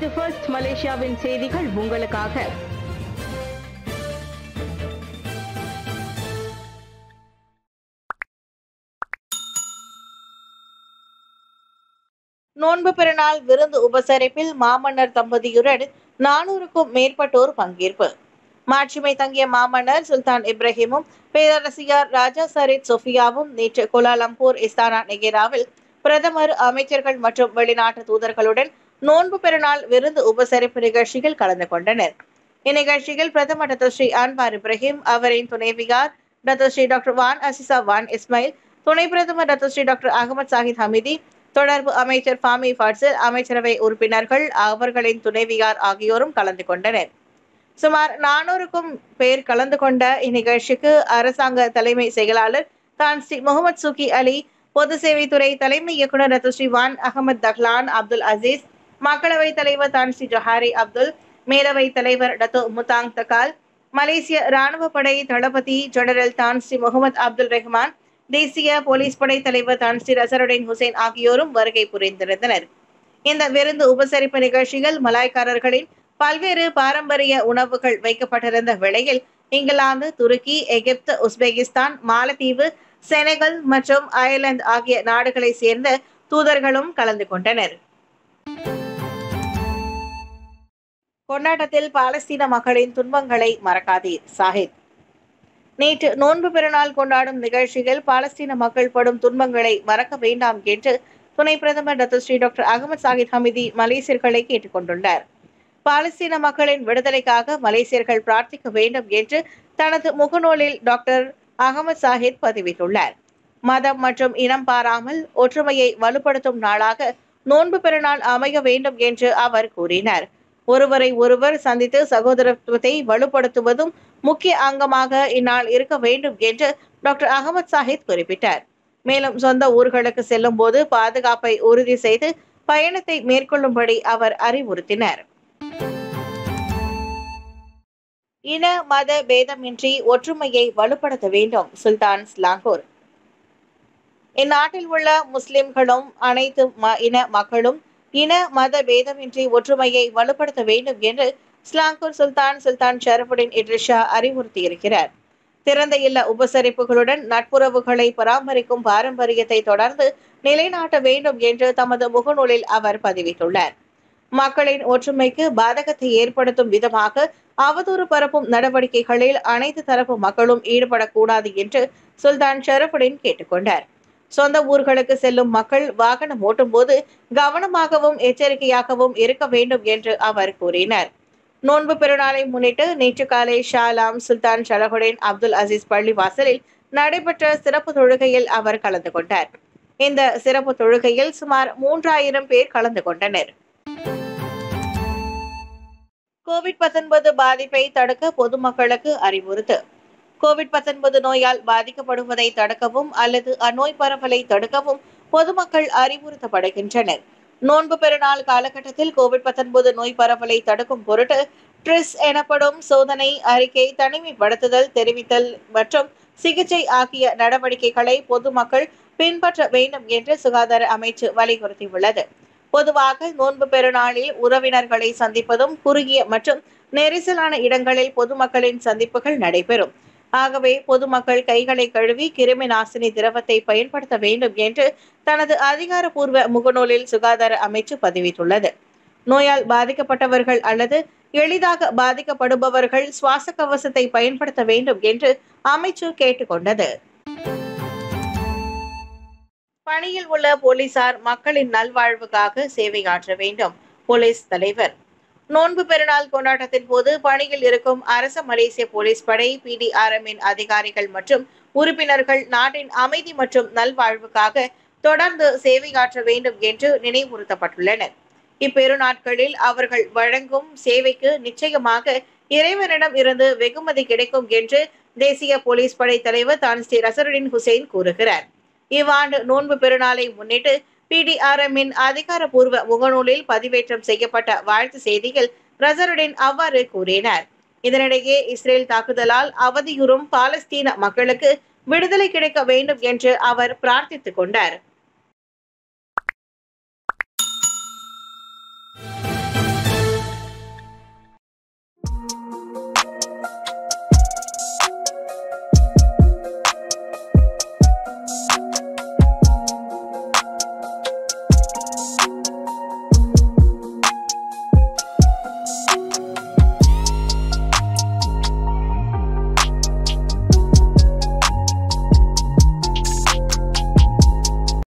இது ஃபர்ஸ்ட் மலேசியாவின் செய்திகள் உங்களுக்காக நோன்பு பெருநாள் விருந்து உபசரிப்பில் மாமன்னர் தம்பதியுடன் நானூறுக்கும் மேற்பட்டோர் பங்கேற்பு மாட்சிமை தங்கிய மாமன்னர் சுல்தான் இப்ராஹிமும் பேரரசியார் ராஜா சரித் சொஃபியாவும் நேற்று கோலாலம்பூர் இஸ்தானா நெகேராவில் பிரதமர் அமைச்சர்கள் மற்றும் வெளிநாட்டு தூதர்களுடன் நோன்பு பெருநாள் விருந்து உபசரிப்பு நிகழ்ச்சியில் கலந்து கொண்டனர் இந்நிகழ்ச்சியில் பிரதமர் டாக்டர் ஸ்ரீ அன்வார் இப்ராஹிம் அவரின் துணைவியார் doctor Seri doctor Wan Azizah Wan Ismail துணை பிரதமர் doctor Seri doctor Ahmad Zahid Hamidi தொடர்பு அமைச்சர் ஃபாமி ஃபாட்சல் அமைச்சரவை உறுப்பினர்கள் அவர்களின் துணைவியார் ஆகியோரும் கலந்து கொண்டனர் சுமார் நானூறுக்கும் பேர் கலந்து கொண்ட இந்நிகழ்ச்சிக்கு அரசாங்க தலைமை செயலாளர் தான் ஸ்ரீ முகமது சுகி அலி பொது சேவைத்துறை தலைமை இயக்குனர் ரத்து ஸ்ரீ வான் அகமது தஹ்லான் அப்துல் அசீஸ் மக்களவைத் தலைவர் தான் ஸ்ரீ ஜொஹாரி அப்துல் மேலவை தலைவர் டத்தோ முத்தாங் தகால் மலேசிய ராணுவ படை தளபதி ஜெனரல் தான் ஸ்ரீ முகமது அப்துல் ரஹ்மான் தேசிய போலீஸ் படை தலைவர் தான் ஸ்ரீ ரசருடின் ஹுசைன் ஆகியோரும் வருகை புரிந்திருந்தனர் இந்த விருந்து உபசரிப்பு நிகழ்ச்சிகள் மலாய்க்காரர்களின் பல்வேறு பாரம்பரிய உணவுகள் வைக்கப்பட்டிருந்த வேளையில் இங்கிலாந்து துருக்கி எகிப்து உஸ்பெகிஸ்தான் மாலத்தீவு செனகல் மற்றும் அயர்லாந்து ஆகிய நாடுகளைச் சேர்ந்த தூதர்களும் கலந்து கொண்டனர் கொண்டாட்டத்தில் பாலஸ்தீன மக்களின் துன்பங்களை மறக்காதீர் சாஹித் நேற்று நோன்பு பெருநாள் கொண்டாடும் நிகழ்ச்சியில் பாலஸ்தீன மக்கள் படும் துன்பங்களை மறக்க வேண்டாம் என்று துணை பிரதமர் doctor Seri doctor Ahmad Zahid Hamidi மலேசியர்களை கேட்டுக்கொண்டுள்ளார் பாலஸ்தீன மக்களின் விடுதலைக்காக மலேசியர்கள் பிரார்த்திக்க வேண்டும் என்று தனது முகநூலில் டாக்டர் அகமது சாஹித் பதிவிட்டுள்ளார் மதம் மற்றும் இனம் பாராமல் ஒற்றுமையை வலுப்படுத்தும் நாளாக நோன்பு பெருநாள் அமைய வேண்டும் என்று அவர் கூறினார் ஒருவரை ஒருவர் சந்தித்து சகோதரத்துவத்தை வலுப்படுத்துவதும் முக்கிய அங்கமாக இந்நாள் இருக்க வேண்டும் என்று டாக்டர் அகமது சாஹித் குறிப்பிட்டார் மேலும் சொந்த ஊர்களுக்கு செல்லும் போது பாதுகாப்பை உறுதி செய்து பயணத்தை மேற்கொள்ளும்படி அவர் அறிவுறுத்தினார் இன மத பேதமின்றி ஒற்றுமையை வலுப்படுத்த வேண்டும் சுல்தான் ஸ்லாங்கூர் இந்நாட்டில் உள்ள முஸ்லிம்களும் அனைத்து ம- இன மக்களும் இன மத பேதமின்றி ஒற்றுமையை வலுப்படுத்த வேண்டும் என்று ஸ்லாங்கூர் சுல்தான் சுல்தான் ஷரஃபுடின் இட்ரிஷா அறிவுறுத்தியிருக்கிறார் திறந்த இல்ல உபசரிப்புகளுடன் நட்புறவுகளை பராமரிக்கும் பாரம்பரியத்தை தொடர்ந்து நிலைநாட்ட வேண்டும் என்று தமது முகநூலில் அவர் பதிவிட்டுள்ளார் மக்களின் ஒற்றுமைக்கு பாதகத்தை ஏற்படுத்தும் விதமாக அவதூறு பரப்பும் நடவடிக்கைகளில் அனைத்து தரப்பு மக்களும் ஈடுபடக்கூடாது என்று சுல்தான் ஷரஃபுடின் கேட்டுக்கொண்டார் சொந்த ஊர்களுக்கு செல்லும் மக்கள் வாகனம் ஓட்டும் போது கவனமாகவும் எச்சரிக்கையாகவும் இருக்க வேண்டும் என்று அவர் கூறினார் நோன்பு பெருநாளை முன்னிட்டு நேற்று காலை ஷாலாம் சுல்தான் ஷலஹுடின் அப்துல் அசீஸ் பள்ளி வாசலில் நடைபெற்ற சிறப்பு தொழுகையில் அவர் கலந்து கொண்டார் இந்த சிறப்பு தொழுகையில் சுமார் மூன்றாயிரம் பேர் கலந்து கொண்டனர் கோவிட் 19 பாதிப்பை தடுக்க பொதுமக்களுக்கு அறிவுறுத்து கோவிட் 19 நோயால் பாதிக்கப்படுவதை தடுக்கவும் அல்லது அந்நோய் பரவலை தடுக்கவும் பொதுமக்கள் அறிவுறுத்தப்படுகின்றனர் நோன்பு பெருநாள் காலகட்டத்தில் கோவிட் 19 நோய் பரவலை தடுக்கும் பொருட்டு ட்ரிஸ் எனப்படும் சோதனை அறிக்கை தனிமைப்படுத்துதல் தெரிவித்தல் மற்றும் சிகிச்சை ஆகிய நடவடிக்கைகளை பொதுமக்கள் பின்பற்ற வேண்டும் என்று சுகாதார அமைச்சு வலியுறுத்தியுள்ளது பொதுவாக நோன்பு பெருநாளில் உறவினர்களை சந்திப்பதும் குறுகிய மற்றும் நெரிசலான இடங்களில் பொதுமக்களின் சந்திப்புகள் நடைபெறும் ஆகவே பொதுமக்கள் கைகளை கழுவி கிருமி நாசினி திரவத்தை பயன்படுத்த வேண்டும் என்று தனது அதிகாரப்பூர்வ முகநூலில் சுகாதார அமைச்சு பதிவிட்டுள்ளது நோயால் பாதிக்கப்பட்டவர்கள் அல்லது எளிதாக பாதிக்கப்படுபவர்கள் சுவாச கவசத்தை பயன்படுத்த வேண்டும் என்று அமைச்சு கேட்டுக்கொண்டது பணியில் உள்ள போலீசார் மக்களின் நல்வாழ்வுக்காக சேவையாற்ற வேண்டும் போலீஸ் தலைவர் நோன்பு பெருநாள் கொண்டாட்டத்தின் போது பணியில் இருக்கும் அரச மலேசிய போலீஸ் படை பிடிஆர்எம்மின் அதிகாரிகள் மற்றும் உறுப்பினர்கள் நாட்டின் அமைதி மற்றும் நல்வாழ்வுக்காக தொடர்ந்து சேவையாற்ற வேண்டும் என்று நினைவுறுத்தப்பட்டுள்ளனர் இப்பெருநாட்களில் அவர்கள் வழங்கும் சேவைக்கு நிச்சயமாக இறைவனிடம் இருந்து வெகுமதி கிடைக்கும் என்று தேசிய போலீஸ் படை தலைவர் தான் ஸ்ரீ ரசருடின் ஹுசைன் கூறுகிறார் இவ்வாண்டு நோன்பு பெருநாளை முன்னிட்டு பிடிஆர்எம்மின் அதிகாரப்பூர்வ முகநூலில் பதிவேற்றம் செய்யப்பட்ட வாழ்த்து செய்தியில் ரசருடின் அவ்வாறு கூறினார் இதனிடையே இஸ்ரேல் தாக்குதலால் அவதியுறும் பாலஸ்தீன மக்களுக்கு விடுதலை கிடைக்க வேண்டும் என்று அவர் பிரார்த்தித்துக் கொண்டார்